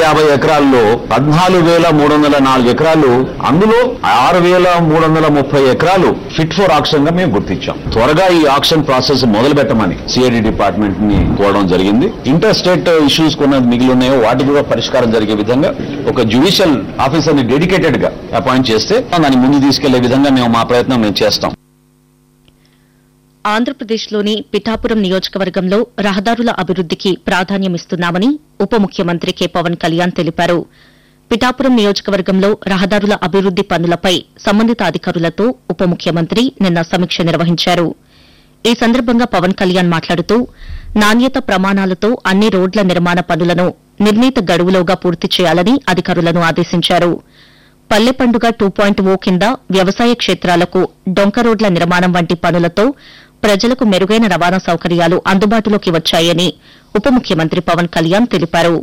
యాభై ఎకరాల్లో పద్నాలుగు వేల మూడు వందల నాలుగు ఎకరాలు అందులో ఆరు వేల మూడు వందల ముప్పై ఎకరాలు ఫిట్ ఫర్ ఆక్షన్ గా మేము గుర్తించాం త్వరగా ఈ ఆక్షన్ ప్రాసెస్ మొదలు పెట్టమని సిఐడి డిపార్ట్మెంట్ ని కోరడం జరిగింది ఇంటర్ స్టేట్ ఇష్యూస్ కొన్ని మిగిలి ఉన్నాయో వాటి కూడా పరిష్కారం జరిగే విధంగా ఒక జ్యుడిషియల్ ఆఫీసర్ ని డెడికేటెడ్ గా అపాయింట్ చేస్తే దాన్ని ముందు తీసుకెళ్లే విధంగా మేము మా ప్రయత్నం మేము చేస్తాం ఆంధ్రప్రదేశ్లోని పిఠాపురం నియోజకవర్గంలో రహదారుల అభివృద్దికి ప్రాధాన్యమిస్తున్నామని ఉప ముఖ్యమంత్రి కె పవన్ కళ్యాణ్ తెలిపారు పిఠాపురం నియోజకవర్గంలో రహదారుల అభివృద్ది పనులపై సంబంధిత అధికారులతో ఉప ముఖ్యమంత్రి నిన్న సమీక్ష నిర్వహించారు ఈ సందర్భంగా పవన్ కళ్యాణ్ మాట్లాడుతూ నాణ్యత ప్రమాణాలతో అన్ని రోడ్ల నిర్మాణ పనులను నిర్ణీత గడువులోగా పూర్తి చేయాలని అధికారులను ఆదేశించారు పల్లె పండుగ టూ పాయింట్ ఓ కింద వ్యవసాయ క్షేత్రాలకు డొంక రోడ్ల నిర్మాణం వంటి పనులతో ప్రజలకు మెరుగైన రవాణా సౌకర్యాలు అందుబాటులోకి వచ్చాయని ఉప ముఖ్యమంత్రి పవన్ కళ్యాణ్ తెలిపారు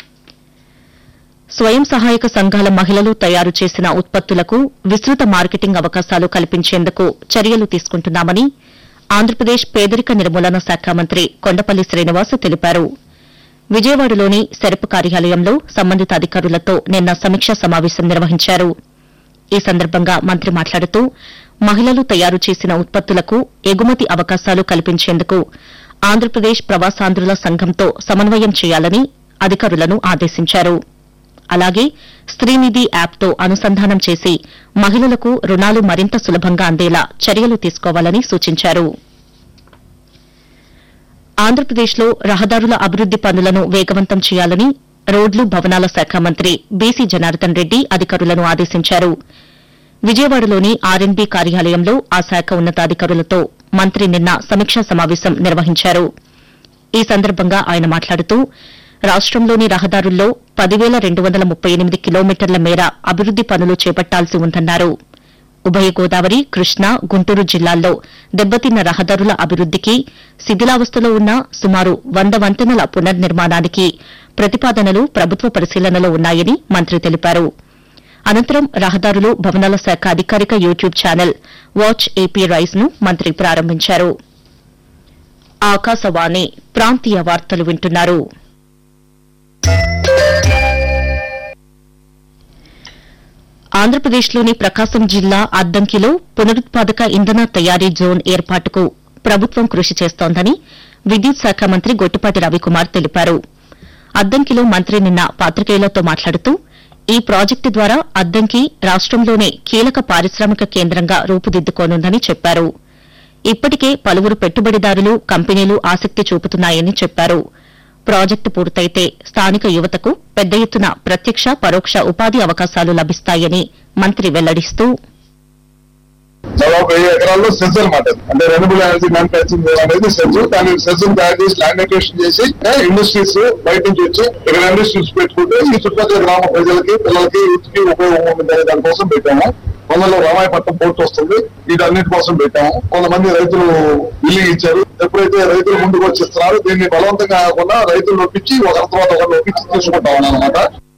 స్వయం సహాయక సంఘాల మహిళలు తయారు చేసిన ఉత్పత్తులకు విస్తృత మార్కెటింగ్ అవకాశాలు కల్పించేందుకు చర్యలు తీసుకుంటున్నామని ఆంధ్రప్రదేశ్ పేదరిక నిర్మూలన శాఖ మంత్రి కొండపల్లి శ్రీనివాస్ తెలిపారు విజయవాడలోని సెరపు కార్యాలయంలో సంబంధిత అధికారులతో నిన్న సమీక్షా సమావేశం నిర్వహించారు ఈ సందర్భంగా మంత్రి మాట్లాడుతూ మహిళలు తయారు చేసిన ఉత్పత్తులకు ఎగుమతి అవకాశాలు కల్పించేందుకు ఆంధ్రప్రదేశ్ ప్రవాసాంధ్రుల సంఘంతో సమన్వయం చేయాలని అధికారులను ఆదేశించారు అలాగే స్త్రీనిధి యాప్తో అనుసంధానం చేసి మహిళలకు రుణాలు మరింత సులభంగా అందేలా చర్యలు తీసుకోవాలని సూచించారు ఆంధ్రప్రదేశ్లో రహదారుల అభివృద్ది పనులను వేగవంతం చేయాలని రోడ్లు భవనాల శాఖ మంత్రి బీసీ జనార్దన్ రెడ్డి అధికారులను ఆదేశించారు విజయవాడలోని ఆర్ఎన్బీ కార్యాలయంలో ఆ శాఖ ఉన్నతాధికారులతో మంత్రి నిన్న సమీక్షా సమావేశం నిర్వహించారు ఈ సందర్భంగా ఆయన మాట్లాడుతూ రాష్టంలోని రహదారుల్లో పదివేల రెండు వందల ముప్పై ఎనిమిది కిలోమీటర్ల మేర అభివృద్ది పనులు చేపట్టాల్సి ఉందన్నారు ఉభయ గోదావరి కృష్ణా గుంటూరు జిల్లాల్లో దెబ్బతిన్న రహదారుల అభివృద్దికి శిథిలావస్థలో ఉన్న సుమారు వంద వంతెనల పునర్నిర్మాణానికి ప్రతిపాదనలు ప్రభుత్వ పరిశీలనలో ఉన్నాయని మంత్రి తెలిపారు అనంతరం రహదారులు భవనాల శాఖ అధికారిక YouTube channel watch AP rice ను మంత్రి ప్రారంభించారు ఆకాశవాణి ప్రాంతీయ వార్తలు వింటున్నారు ఆంధ్రప్రదేశ్లోని ప్రకాశం జిల్లా అద్దంకిలో పునరుత్పాదక ఇంధన తయారీ జోన్ ఏర్పాటుకు ప్రభుత్వం కృషి చేస్తోందని విద్యుత్ శాఖ మంత్రి గొట్టిపాటి రవికుమార్ తెలిపారు అద్దంకిలో మంత్రి నిన్న పాత్రికేయులతో మాట్లాడుతూ ఈ ప్రాజెక్టు ద్వారా అద్దంకి రాష్టంలోనే కీలక పారిశ్రామిక కేంద్రంగా రూపుదిద్దుకోనుందని చెప్పారు ఇప్పటికే పలువురు పెట్టుబడిదారులు కంపెనీలు ఆసక్తి చూపుతున్నాయని చెప్పారు ప్రాజెక్టు పూర్తయితే స్థానిక యువతకు పెద్ద ఎత్తున ప్రత్యక్ష పరోక్ష ఉపాధి అవకాశాలు లభిస్తాయని మంత్రి వెల్లడిస్తూ దాదాపు వెయ్యి ఎకరాల్లో సెజ్ అనమాట అంటే రెన్యూబుల్ ఎనర్జీ మ్యానుఫాక్చరింగ్ అనేది సెజ్ దాని సెజ్ తయారు చేసి ల్యాండ్ అక్వేషన్ చేసి ఇండస్ట్రీస్ బయట నుంచి వచ్చి ఇక్కడ ఇండస్ట్రీస్ పెట్టుకుంటే ఈ చుట్టుపక్కల గ్రామ ప్రజలకి పిల్లలకి యూత్కి ఉపయోగం ఉంటుంది దానికోసం పెట్టాము కొందరు రామాయపట్నం పోర్ట్ వస్తుంది వీటన్నిటి కోసం పెట్టాము కొంతమంది రైతులు ఇల్లు ఇచ్చారు ఎప్పుడైతే రైతులు ముందుకు వచ్చిస్తున్నారు దీన్ని బలవంతంగా కాకుండా రైతులు నొప్పించి ఒకరి తర్వాత ఒకరు నొప్పించి తీసుకుంటా ఉన్నాం అనమాట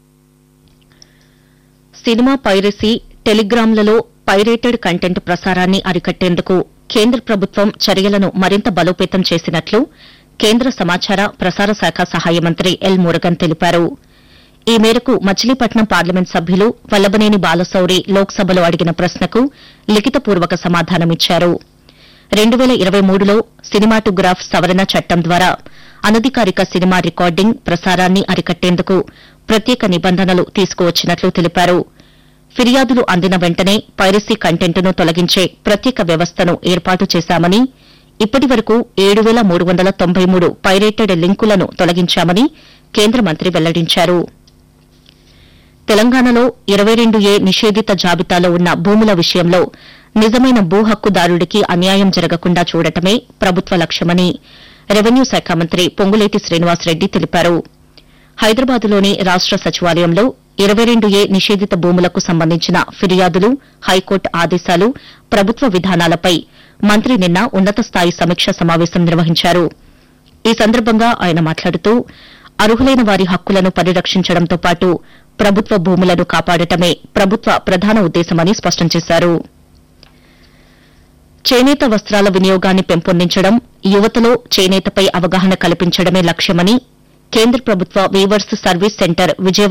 సినిమా పైరసీ టెలిగ్రామ్లలో పైరేటెడ్ కంటెంట్ ప్రసారాన్ని అరికట్టేందుకు కేంద్ర ప్రభుత్వం చర్యలను మరింత బలోపేతం చేసినట్లు కేంద్ర సమాచార ప్రసార శాఖ సహాయ మంత్రి ఎల్ మురుగన్ తెలిపారు ఈ మేరకు మచిలీపట్నం పార్లమెంట్ సభ్యులు వల్లభనేని బాలశౌరి లోక్సభలో అడిగిన ప్రశ్నకు లిఖితపూర్వక సమాధానమిచ్చారు రెండు వేల ఇరవై మూడులో సినిమాటోగ్రాఫ్ సవరణ చట్టం ద్వారా అనధికారిక సినిమా రికార్డింగ్ ప్రసారాన్ని అరికట్టేందుకు ప్రత్యేక నిబంధనలు తీసుకువచ్చినట్లు తెలిపారు ఫిర్యాదులు అందిన వెంటనే పైరసీ కంటెంట్ను తొలగించే ప్రత్యేక వ్యవస్థను ఏర్పాటు చేశామని ఇప్పటి వరకు ఏడు వేల మూడు వందల తొంభై మూడు పైరేటెడ్ లింకులను తొలగించామని కేంద్ర మంత్రి వెల్లడించారు తెలంగాణలో ఇరవై రెండు ఏ నిషేధిత జాబితాలో ఉన్న భూముల విషయంలో నిజమైన భూ హక్కుదారుడికి అన్యాయం జరగకుండా చూడటమే ప్రభుత్వ లక్ష్యమని రెవెన్యూ శాఖ మంత్రి పొంగులేటి శ్రీనివాసరెడ్డి తెలిపారు హైదరాబాద్లోని రాష్ట సచివాలయంలో ఇరవై రెండు ఏ నిషేధిత భూములకు సంబంధించిన ఫిర్యాదులు హైకోర్టు ఆదేశాలు ప్రభుత్వ విధానాలపై మంత్రి నిన్న ఉన్నత స్థాయి సమీక్ష సమావేశం నిర్వహించారు ఈ సందర్భంగా ఆయన మాట్లాడుతూ అర్హులైన వారి హక్కులను పరిరక్షించడంతో పాటు ప్రభుత్వ భూములను కాపాడటమే ప్రభుత్వ ప్రధాన ఉద్దేశమని స్పష్టం చేశారు చేనేత వస్త్రాల వినియోగాన్ని పెంపొందించడం యువతలో చేనేతపై అవగాహన కల్పించడమే లక్ష్యమని కేంద్ర ప్రభుత్వ వీవర్స్ సర్వీస్ సెంటర్ విజయవాడ